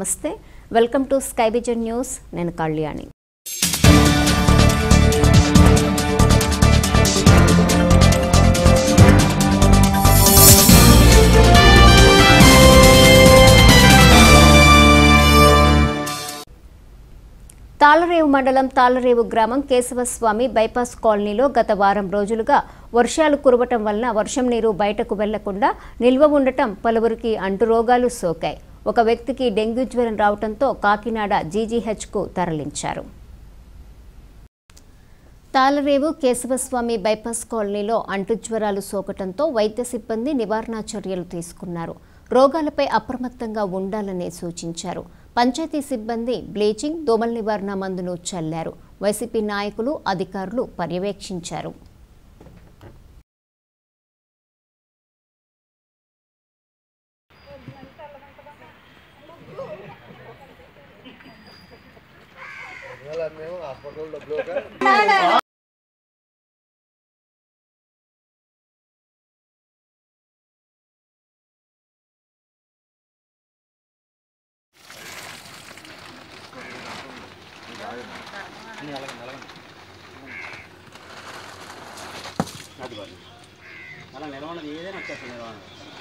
నమస్తే welcome to sky vision news నేను కళ్యాణి తాళరేవు మండలం తాళరేవు గ్రామం కేశవస్వామి బైపాస్ కాలనీలో గత వారం రోజులుగా వర్షాలు కురవటం వలన వర్షం నీరు బయటకు వెళ్లకుండా నిల్వ ఉండటం పలువురికి అంటురోగాలు సోకాయి ఒక వ్యక్తికి డెంగ్యూ జ్వరం రావడంతో కాకినాడ జీజీహెచ్కు తరలించారు తాళరేవు కేశవస్వామి బైపాస్ కాలనీలో అంటుజ్వరాలు సోకటంతో వైద్య సిబ్బంది నివారణా చర్యలు తీసుకున్నారు రోగాలపై అప్రమత్తంగా ఉండాలని సూచించారు పంచాయతీ సిబ్బంది బ్లీచింగ్ దోమల నివారణ మందును చల్లారు వైసీపీ నాయకులు అధికారులు పర్యవేక్షించారు మేము హాస్పిటల్ డబ్బులు అలా నిలవనది ఏదైనా వచ్చేస్తుంది నిలవనది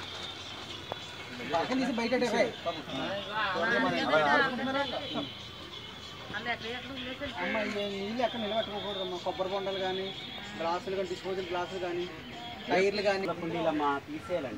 అమ్మ ఈ నీళ్ళు ఎక్కడ నిలబెట్టుకోకూడదమ్మా కొబ్బరి బొండలు కానీ గ్లాసులు కానీ డిస్పోజల్ గ్లాసులు కానీ టైర్లు కానీ కుండీలమ్మా తీసేయాలండి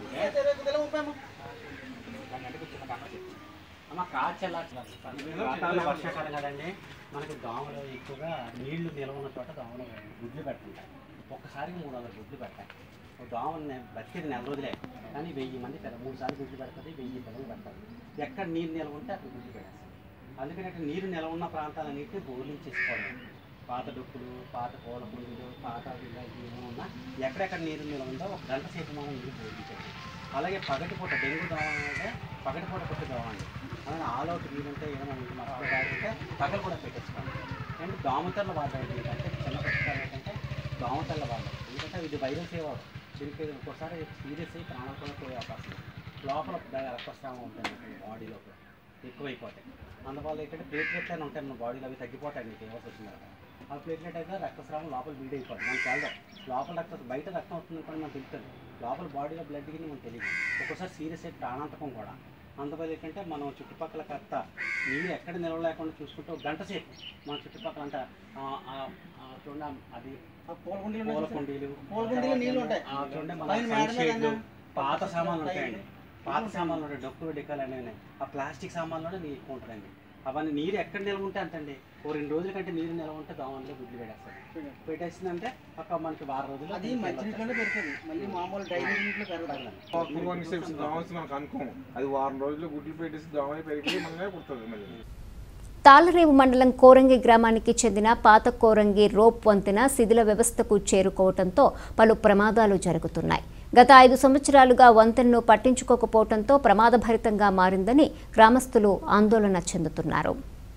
అమ్మ కాచలా వాతావరణం వర్షాకాలం కదండి మనకి దోమలు ఎక్కువగా నీళ్లు నిల్వ ఉన్న చోట దోమలు గుడ్లు పెట్టుకుంటాయి ఒక్కసారి మూడు వందల గుడ్లు పెట్టాయి ఒక దోమలు బతికేది నెల రోజులే కానీ వెయ్యి మంది పిల్లలు మూడు సార్లు గుడ్లు పెడుతుంది వెయ్యి పిల్లలు పెడతారు ఎక్కడ నీరు నిల్వ ఉంటే అక్కడ గుడ్లు పెట్టేస్తారు అందుకని అక్కడ నీరు నిల్వ ఉన్న ప్రాంతాలన్నింటినీ బోర్లింగ్ చేసుకోవాలి పాత డొక్కులు పాత పూల కుండీలు పాత ఇలాంటివి ఏమైనా ఉన్నా ఎక్కడెక్కడ నీరు నిల్వ ఉందో ఒక గంట సేపు మనం నీరు బోర్లించాలి అలాగే పగటిపూట డెంగ్యూ దోమ అంటే పగటిపూట పుట్టి దోమ అండి అలాగే ఆల్ అవుట్ నీరంటే ఏమైనా మరొక కాకుంటే పగలు కూడా పెట్టేసుకోండి అండ్ దోమతెల్ల వాడడం ఎందుకంటే చిన్న పుస్తకాలు ఏంటంటే దోమతెల్ల వాడడం ఎందుకంటే ఇది వైరస్ ఏవాడు దీనికి ఒక్కోసారి సీరియస్ అయ్యి ప్రాణాలు కూడా పోయే అవకాశం ఉంది. లోపల బాగా రక్తస్రావం ఉంటుంది బాడీలో కూడా ఎక్కువైపోతాయి అందువల్ల ఏంటంటే ప్లేట్లెట్ అని ఉంటాయి మన బాడీలో అవి తగ్గిపోతాయి మీకు ఏమో వచ్చిన తర్వాత ఆ ప్లేట్లెట్ అయితే రక్తస్రావం లోపల బీడ్ అయిపోతుంది మనకి వెళ్దాం లోపల రక్తం బయట రక్తం వస్తుంది కూడా మనకు తెలుస్తుంది లోపల బాడీలో బ్లడ్ కింద మనకు తెలియదు ఒక్కోసారి సీరియస్ అయ్యి ప్రాణాంతకం కూడా అందువల్ల ఏంటంటే మనం చుట్టుపక్కల కత్త నీళ్ళు ఎక్కడ నిల్వ లేకుండా చూసుకుంటే ఒక గంట సేపు మన చుట్టుపక్కల అంతా ఆ, ఆ, ఆ, చూడండి అది పూల కుండీలు పూల ఉన్నాయి కుండీలు పూల కుండీలో నీళ్ళు ఉంటాయి. ఆ, చూడండి మన పైన మేడ మీద సన్షేడ్లు, అన్న పాత సామాన్లు ఉంటాయండి పాత సామాన్లు ఉంటాయి డొక్కులు డిక్కలు అనేవి ఉన్నాయి ఆ ప్లాస్టిక్ సామాన్లోనే నీరు ఎక్కువ ఉంటుందండి అవన్నీ నీరు ఎక్కడ నిల్వ ఉంటే అంతండి ఓ రెండు రోజుల కంటే నీరు నిల్వ ఉంటే దోమల్లో గుడ్లు పెట్టేస్తారు పెట్టేసిందంటే ఒక మనకి వారం రోజులు అది మంచినీటిలోనే పెరుగుతుంది మళ్ళీ మామూలు డైలీ నీటిలో పెరగదు టూ వన్ స్టెప్స్ దోమస్ మనకు అనుకోము అది వారం రోజులు గుడ్లు పెట్టేసి దోమ పెరిగి మనమే పుడుతుంది మళ్ళీ తాళరేవు మండలం కోరంగి గ్రామానికి చెందిన పాత కోరంగి రోప్ వంతెన శిథిల వ్యవస్థకు చేరుకోవడంతో పలు ప్రమాదాలు జరుగుతున్నాయి గత ఐదు సంవత్సరాలుగా వంతెనను పట్టించుకోకపోవడంతో ప్రమాదభరితంగా మారిందని గ్రామస్తులు ఆందోళన చెందుతున్నారు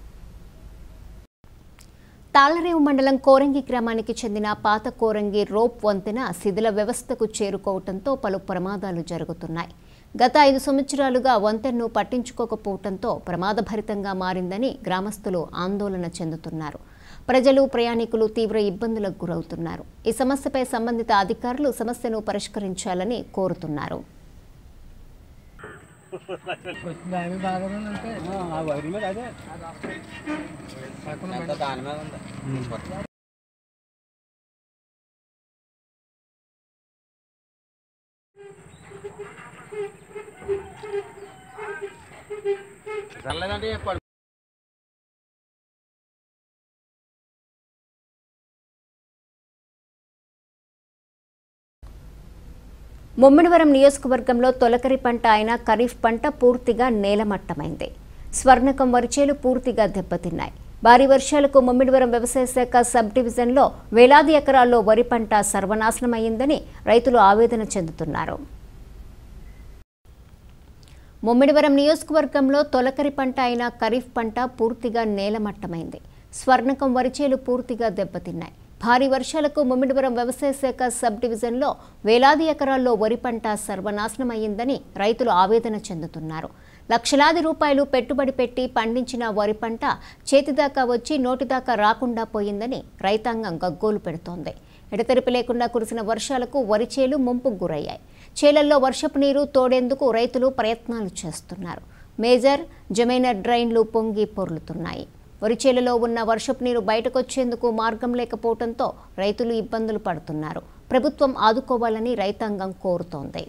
తాళరేవు మండలం కోరంగి గ్రామానికి చెందిన పాత కోరంగి రోప్ వంతెన శిథిల వ్యవస్థకు చేరుకోవడంతో పలు ప్రమాదాలు జరుగుతున్నాయి గత ఐదు సంవత్సరాలుగా వంతెనను పట్టించుకోకపోవడంతో ప్రమాదభరితంగా మారిందని గ్రామస్తులు ఆందోళన చెందుతున్నారు ప్రజలు ప్రయాణికులు తీవ్ర ఇబ్బందులకు గురవుతున్నారు ఈ సమస్యపై సంబంధిత అధికారులు సమస్యను పరిష్కరించాలని కోరుతున్నారు ముమ్మిడివరం నియోజకవర్గంలో తొలకరి పంట అయిన ఖరీఫ్ పంట పూర్తిగా నేలమట్టమైంది స్వర్ణకం వరిచేలు పూర్తిగా దెబ్బతిన్నాయి భారీ వర్షాలకు ముమ్మిడివరం వ్యవసాయ శాఖ సబ్ డివిజన్లో వేలాది ఎకరాల్లో వరి పంట సర్వనాశనమైందని రైతులు ఆవేదన చెందుతున్నారు ముమ్మిడివరం నియోజకవర్గంలో తొలకరి పంట అయిన ఖరీఫ్ పంట పూర్తిగా నేలమట్టమైంది స్వర్ణకం వరిచేలు పూర్తిగా దెబ్బతిన్నాయి భారీ వర్షాలకు ముమ్మిడివరం వ్యవసాయ శాఖ సబ్ డివిజన్లో వేలాది ఎకరాల్లో వరి పంట సర్వనాశనమయ్యిందని రైతులు ఆవేదన చెందుతున్నారు లక్షలాది రూపాయలు పెట్టుబడి పెట్టి పండించిన వరి పంట చేతిదాకా వచ్చి నోటిదాకా రాకుండా పోయిందని రైతాంగం గగ్గోలు పెడుతోంది ఎడతెరిపి లేకుండా కురిసిన వర్షాలకు వరి చేలు ముంపుకు గురయ్యాయి చేలల్లో వర్షపు నీరు తోడేందుకు రైతులు ప్రయత్నాలు చేస్తున్నారు మేజర్ జమైనర్ డ్రైన్లు పొంగి పొర్లుతున్నాయి వరి చేలలో ఉన్న వర్షపు నీరు బయటకొచ్చేందుకు మార్గం లేకపోవడంతో రైతులు ఇబ్బందులు పడుతున్నారు ప్రభుత్వం ఆదుకోవాలని రైతాంగం కోరుతోంది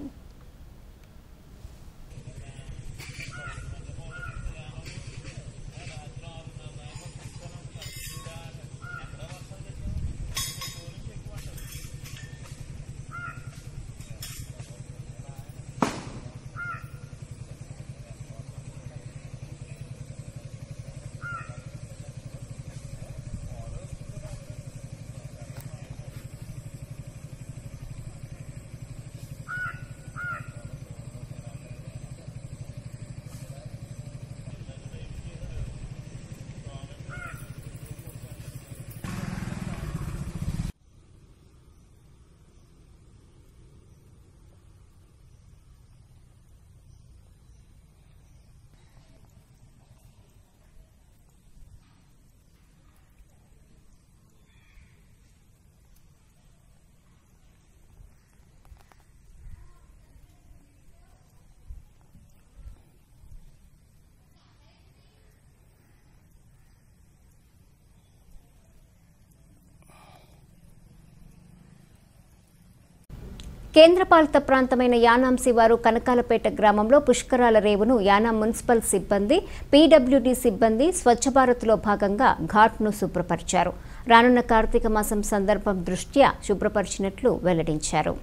కేంద్రపాలిత ప్రాంతమైన యానాం శివారు కనకాలపేట గ్రామంలో పుష్కరాల రేవును యానాం మున్సిపల్ సిబ్బంది పీడబ్ల్యూడీ సిబ్బంది స్వచ్ఛ భారత్లో భాగంగా ఘాట్ను శుభ్రపరిచారు రానున్న కార్తీక మాసం సందర్భం దృష్ట్యా శుభ్రపరిచినట్లు వెల్లడించారు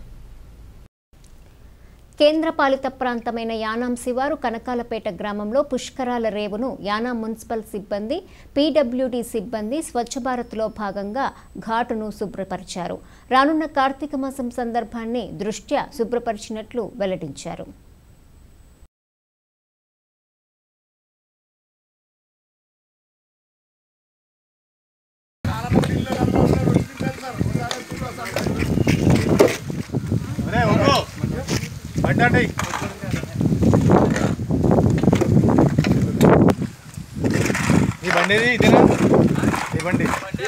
కేంద్రపాలిత ప్రాంతమైన యానాం శివారు కనకాలపేట గ్రామంలో పుష్కరాల రేవును యానాం మున్సిపల్ సిబ్బంది పీడబ్ల్యూడీ సిబ్బంది స్వచ్ఛ భారత్లో భాగంగా ఘాటును శుభ్రపరిచారు రానున్న కార్తీక మాసం సందర్భాన్ని దృష్ట్యా శుభ్రపరిచినట్లు వెల్లడించారు ఈ బండి ఏది? ఇదేనా ఈ బండి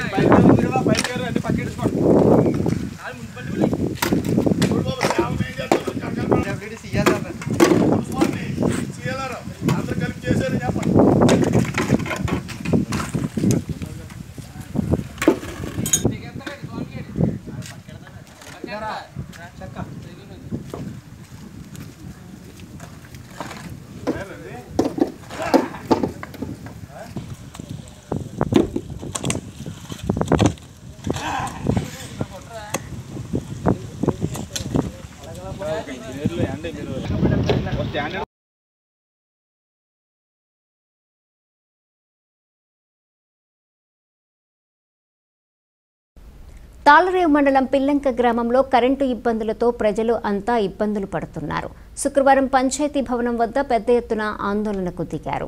తాళరేవు మండలం పిల్లంక గ్రామంలో కరెంటు ఇబ్బందులతో ప్రజలు అంతా ఇబ్బందులు పడుతున్నారు శుక్రవారం పంచాయతీ భవనం వద్ద పెద్ద ఎత్తున ఆందోళనకు దిగారు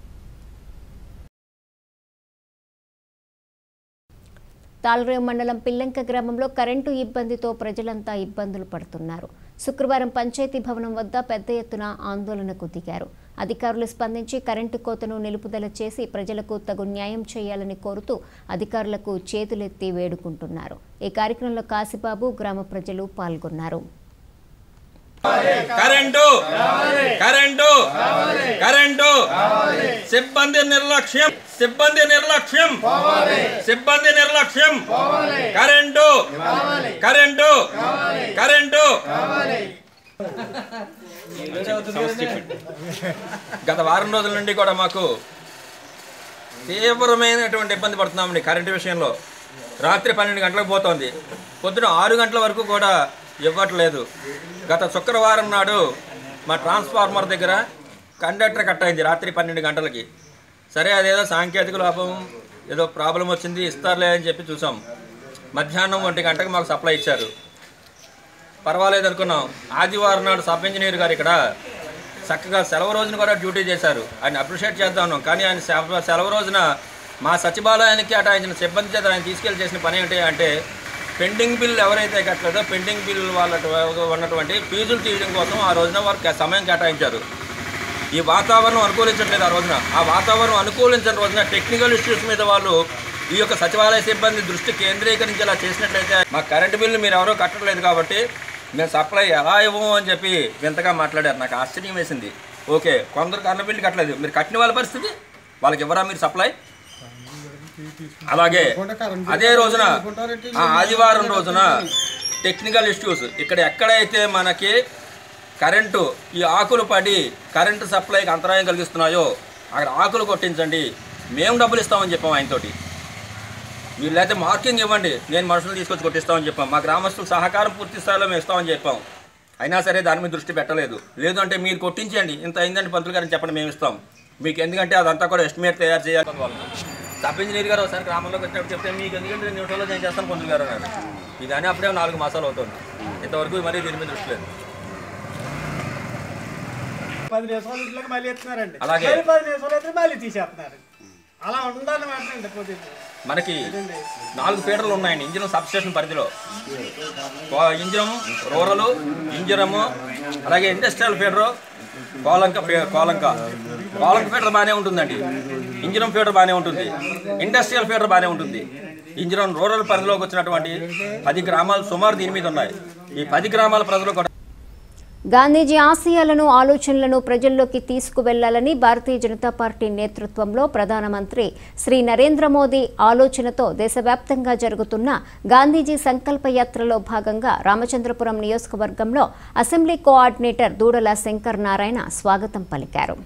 తాళరేవు మండలం పిల్లంక గ్రామంలో కరెంటు ఇబ్బందితో ప్రజలంతా ఇబ్బందులు పడుతున్నారు శుక్రవారం పంచాయతీ భవనం వద్ద పెద్ద ఎత్తున ఆందోళనకు దిగారు అధికారులు స్పందించి కరెంటు కోతను నిలుపుదల చేసి ప్రజలకు తగు న్యాయం చేయాలని కోరుతూ అధికారులకు చేతులెత్తి వేడుకుంటున్నారు ఈ కార్యక్రమంలో కాశీబాబు గ్రామ ప్రజలు పాల్గొన్నారు కరెంటు కరెంటు కరెంటు సిబ్బంది నిర్లక్ష్యం సిబ్బంది నిర్లక్ష్యం సిబ్బంది నిర్లక్ష్యం కరెంటు కరెంటు కరెంటు గత వారం రోజుల నుండి కూడా మాకు తీవ్రమైనటువంటి ఇబ్బంది పడుతున్నామండి కరెంటు విషయంలో రాత్రి పన్నెండు గంటలకు పోతోంది పొద్దున ఆరు గంటల వరకు కూడా ఇవ్వట్లేదు గత శుక్రవారం నాడు మా ట్రాన్స్ఫార్మర్ దగ్గర కండక్టర్ కట్ అయింది రాత్రి పన్నెండు గంటలకి సరే అదేదో సాంకేతిక లోపం ఏదో ప్రాబ్లం వచ్చింది ఇస్తారులే అని చెప్పి చూసాం మధ్యాహ్నం ఒంటి గంటకు మాకు సప్లై ఇచ్చారు పర్వాలేదు అనుకున్నాం ఆదివారం నాడు సబ్ ఇంజనీర్ గారు ఇక్కడ చక్కగా సెలవు రోజున కూడా డ్యూటీ చేశారు ఆయన అప్రిషియేట్ చేద్దాం ఉన్నాం కానీ ఆయన సెలవు సెలవు రోజున మా సచివాలయానికి కేటాయించిన సిబ్బంది చేత ఆయన తీసుకెళ్ళి చేసిన పని ఏంటి అంటే పెండింగ్ బిల్ ఎవరైతే కట్టలేదో పెండింగ్ బిల్ వాళ్ళ ఉన్నటువంటి ఫీజులు తీయడం కోసం ఆ రోజున వారికి సమయం కేటాయించారు ఈ వాతావరణం అనుకూలించట్లేదు ఆ రోజున ఆ వాతావరణం అనుకూలించిన రోజున టెక్నికల్ ఇష్యూస్ మీద వాళ్ళు ఈ యొక్క సచివాలయ సిబ్బంది దృష్టి కేంద్రీకరించేలా చేసినట్లయితే మా కరెంటు బిల్లు మీరు ఎవరో కట్టట్లేదు కాబట్టి మేము సప్లై ఎలా ఇవ్వము అని చెప్పి వింతగా మాట్లాడారు నాకు ఆశ్చర్యం వేసింది ఓకే కొందరు కరెంటు బిల్లు కట్టలేదు మీరు కట్టిన వాళ్ళ పరిస్థితి వాళ్ళకి ఇవ్వరా మీరు సప్లై అలాగే అదే రోజున ఆ ఆదివారం రోజున టెక్నికల్ ఇష్యూస్ ఇక్కడ ఎక్కడైతే మనకి కరెంటు ఈ ఆకులు పడి కరెంటు సప్లైకి అంతరాయం కలిగిస్తున్నాయో అక్కడ ఆకులు కొట్టించండి మేము డబ్బులు ఇస్తామని చెప్పాం ఆయనతోటి మీరు లేకపోతే మార్కింగ్ ఇవ్వండి నేను మనుషులు తీసుకొచ్చి కొట్టిస్తామని చెప్పాం మా గ్రామస్తుల సహకారం పూర్తి స్థాయిలో మేము ఇస్తామని చెప్పాం అయినా సరే దాని మీద దృష్టి పెట్టలేదు లేదు అంటే మీరు కొట్టించండి ఇంత అయిందంటే పంతులు గారిని చెప్పండి మేము ఇస్తాం మీకు ఎందుకంటే అదంతా కూడా ఎస్టిమేట్ తయారు చేయాలి వాళ్ళు సబ్ ఇంజనీర్ గారు ఒకసారి గ్రామంలోకి వచ్చినప్పుడు చెప్తే మీకు ఎందుకంటే రెండు నిమిషాల్లో నేను చేస్తాను పంతులు గారు అన్నారు ఇది అని అప్పుడే నాలుగు మాసాలు అవుతుంది ఇంతవరకు మరీ దీని మీద దృష్టి లేదు పది నిమిషాలు ఇంట్లోకి మళ్ళీ ఎత్తున్నారండి అలాగే. మళ్ళీ పది నిమిషాలు అయితే మళ్ళీ తీసేస్తున్నారు అలా ఉండాలన్నమాట అండి కొద్దిగా మనకి నాలుగు ఫీడర్లు ఉన్నాయండి ఇంజిన్ సబ్ స్టేషన్ పరిధిలో ఇంజినం రూరల్ ఇంజినము అలాగే ఇండస్ట్రియల్ ఫీడరు కోలంక ఫీ- కోలంక కోలంక ఫీడర్ బాగానే ఉంటుందండి ఇంజినం ఫీడర్ బాగానే ఉంటుంది ఇండస్ట్రియల్ ఫీడర్ బాగానే ఉంటుంది ఇంజినం రూరల్ పరిధిలోకి వచ్చినటువంటి పది గ్రామాలు సుమారు దీని మీద ఉన్నాయి ఈ పది గ్రామాల ప్రజలు కూడా గాంధీజీ ఆశయాలను ఆలోచనలను ప్రజల్లోకి తీసుకువెళ్లాలని భారతీయ జనతా పార్టీ నేతృత్వంలో ప్రధానమంత్రి శ్రీ నరేంద్ర మోదీ ఆలోచనతో దేశవ్యాప్తంగా జరుగుతున్న గాంధీజీ సంకల్ప యాత్రలో భాగంగా రామచంద్రపురం నియోజకవర్గంలో అసెంబ్లీ కోఆర్డినేటర్ దూడల శంకర్ నారాయణ స్వాగతం పలికారు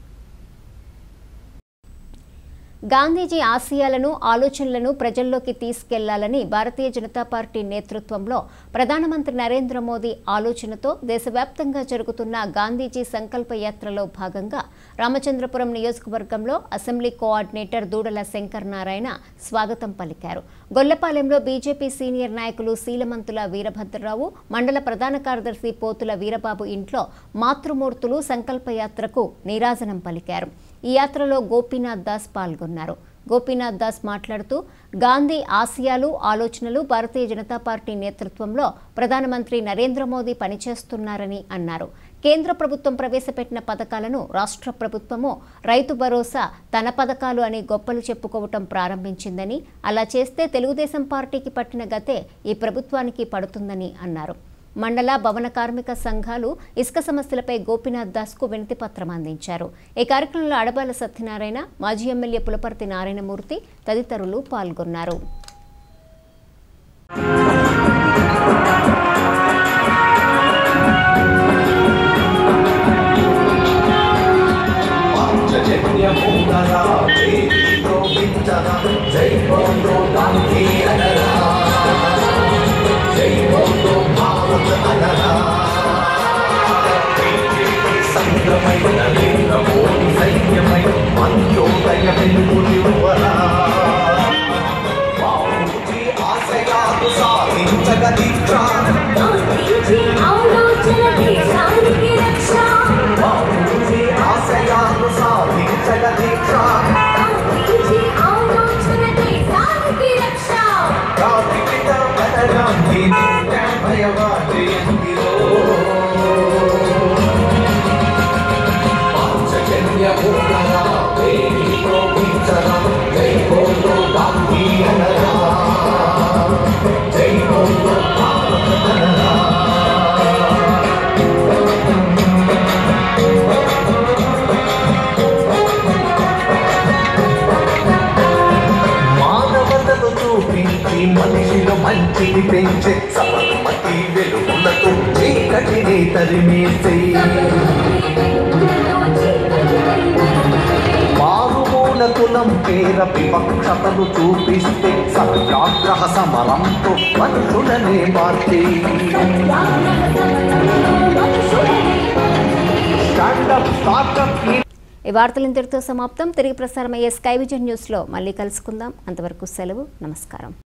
గాంధీజీ ఆశయాలను ఆలోచనలను ప్రజల్లోకి తీసుకెళ్లాలని భారతీయ జనతా పార్టీ నేతృత్వంలో ప్రధానమంత్రి నరేంద్ర మోదీ ఆలోచనతో దేశవ్యాప్తంగా జరుగుతున్న గాంధీజీ సంకల్ప యాత్రలో భాగంగా రామచంద్రపురం నియోజకవర్గంలో అసెంబ్లీ కోఆర్డినేటర్ దూడల శంకర్ నారాయణ స్వాగతం పలికారు గొల్లపాలెంలో బీజేపీ సీనియర్ నాయకులు శీలమంతుల వీరభద్రరావు మండల ప్రధాన కార్యదర్శి పోతుల వీరబాబు ఇంట్లో మాతృమూర్తులు సంకల్ప యాత్రకు నీరాజనం పలికారు ఈ యాత్రలో గోపీనాథ్ దాస్ పాల్గొన్నారు గోపీనాథ్ దాస్ మాట్లాడుతూ గాంధీ ఆశయాలు ఆలోచనలు భారతీయ జనతా పార్టీ నేతృత్వంలో ప్రధానమంత్రి నరేంద్ర మోదీ పనిచేస్తున్నారని అన్నారు కేంద్ర ప్రభుత్వం ప్రవేశపెట్టిన పథకాలను రాష్ట్ర ప్రభుత్వము రైతు భరోసా తన పథకాలు అని గొప్పలు చెప్పుకోవటం ప్రారంభించిందని అలా చేస్తే తెలుగుదేశం పార్టీకి పట్టిన గతే ఈ ప్రభుత్వానికి పడుతుందని అన్నారు మండల భవన కార్మిక సంఘాలు ఇసుక సమస్యలపై గోపీనాథ్ దాస్కు వినతి పత్రం అందించారు ఈ కార్యక్రమంలో అడబాల సత్యనారాయణ మాజీ ఎమ్మెల్యే పులపర్తి నారాయణమూర్తి తదితరులు పాల్గొన్నారు గాంధీజీ ఆలోచన దేశానికి రక్ష గాంధీజీ ఆలోచన దేశానికి రక్ష మానవతను చూపించి మనిషిలో మంచిని పెంచే సబర్మతి వెలుగులతో చీకటిని తరిమేసే మారుమూల కులం పేర వివక్షతను చూపిస్తే సత్యాగ్రహ సమరంతో మనుషులనే మార్చే స్టాండప్ స్టార్టప్ ఈ వార్తలు ఇంతటితో సమాప్తం తిరిగి ప్రసారమయ్యే స్కై విజన్ న్యూస్లో మళ్ళీ కలుసుకుందాం అంతవరకు సెలవు నమస్కారం